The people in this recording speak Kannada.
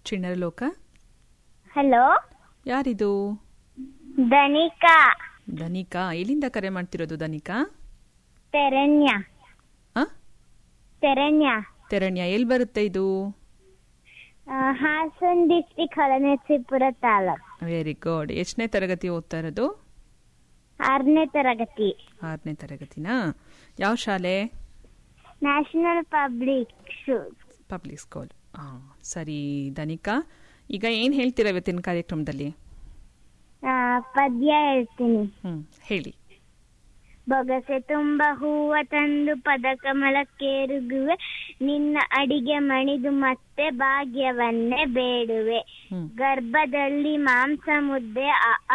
ಚಿಣ್ಣರ ಲೋಕ ಹಲೋ ಯಾರಿದು ಧನಿಕಾ ಧನಿಕಾ ಎಲ್ಲಿಂದ ಕರೆ ಮಾಡ್ತಿರೋದು ಧನಿಕಾ ತೆರಣ್ಯ ಆ ತೆರಣ್ಯ ತೆರಣ್ಯ ಎಲ್ಲಿ ಬರುತ್ತೆ ಇದು ಆ, Hassan district Holenarasipura taluk very good ಎಷ್ಟನೇ ತರಗತಿ ಓದ್ತಾ ಇರೋದು ಆರನೇ ತರಗತಿ ಆರನೇ ತರಗತಿನಾ ಯಾವ ಶಾಲೆ ನ್ಯಾಷನಲ್ ಪಬ್ಲಿಕ್ ಪಬ್ಲಿಕ್ ಸ್ಕೂಲ್ ಹಾಂ ಸರಿ ಧನಿಕಾ ಈಗ ಏನು ಹೇಳ್ತೀರಾ ಇವತ್ತಿನ ಕಾರ್ಯಕ್ರಮದಲ್ಲಿ ಪದ್ಯ ಹೇಳ್ತೀನಿ ಹ್ಞೂ ಹೇಳಿ ಬೊಗಸೆ ತುಂಬ ಹೂವ ತಂದು ಪದ ಕಮಲಕ್ಕೇರುಗುವೆ ನಿನ್ನ ಅಡಿಗೆ ಮಣಿದು ಮತ್ತೆ ಭಾಗ್ಯವನ್ನೇ ಬೇಡುವೆ ಹ್ಞೂ ಗರ್ಭದಲ್ಲಿ ಮಾಂಸ ಮುದ್ದೆ ಅ